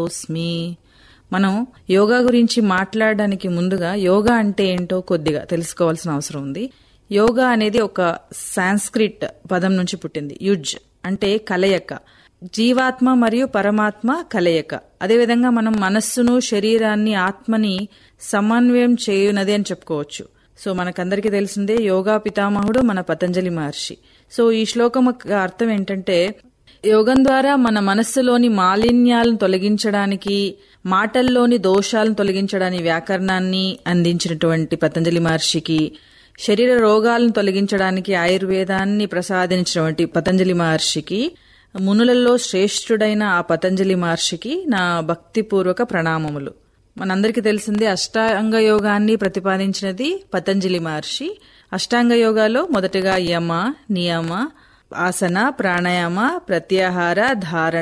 ప్రణతోస్మి మనం యోగా గురించి మాట్లాడడానికి ముందుగా యోగా అంటే ఏంటో కొద్దిగా తెలుసుకోవాల్సిన అవసరం ఉంది యోగా అనేది ఒక సాంస్క్రిట్ పదం నుంచి పుట్టింది యుజ్ అంటే కలయక జీవాత్మ మరియు పరమాత్మ కలయిక అదేవిధంగా మనం మనస్సును శరీరాన్ని ఆత్మని సమన్వయం చేయునది అని చెప్పుకోవచ్చు సో మనకందరికీ తెలిసిందే యోగా పితామహుడు మన పతంజలి మహర్షి సో ఈ శ్లోకం యొక్క అర్థం ఏంటంటే యోగం ద్వారా మన మనస్సులోని మాలిన్యాలను తొలగించడానికి మాటల్లోని దోషాలను తొలగించడానికి వ్యాకరణాన్ని అందించినటువంటి పతంజలి మహర్షికి శరీర రోగాలను తొలగించడానికి ఆయుర్వేదాన్ని ప్రసాదించినటువంటి పతంజలి మహర్షికి మునులలో శ్రేష్ఠుడైన ఆ పతంజలి మహర్షికి నా భక్తిపూర్వక ప్రణామములు మనందరికీ తెలిసిందే అష్టాంగ యోగాన్ని ప్రతిపాదించినది పతంజలి మహర్షి అష్టాంగ యోగాలో మొదటగా యమ నియమ ఆసన ప్రాణాయామ ప్రత్యాహార ధారణ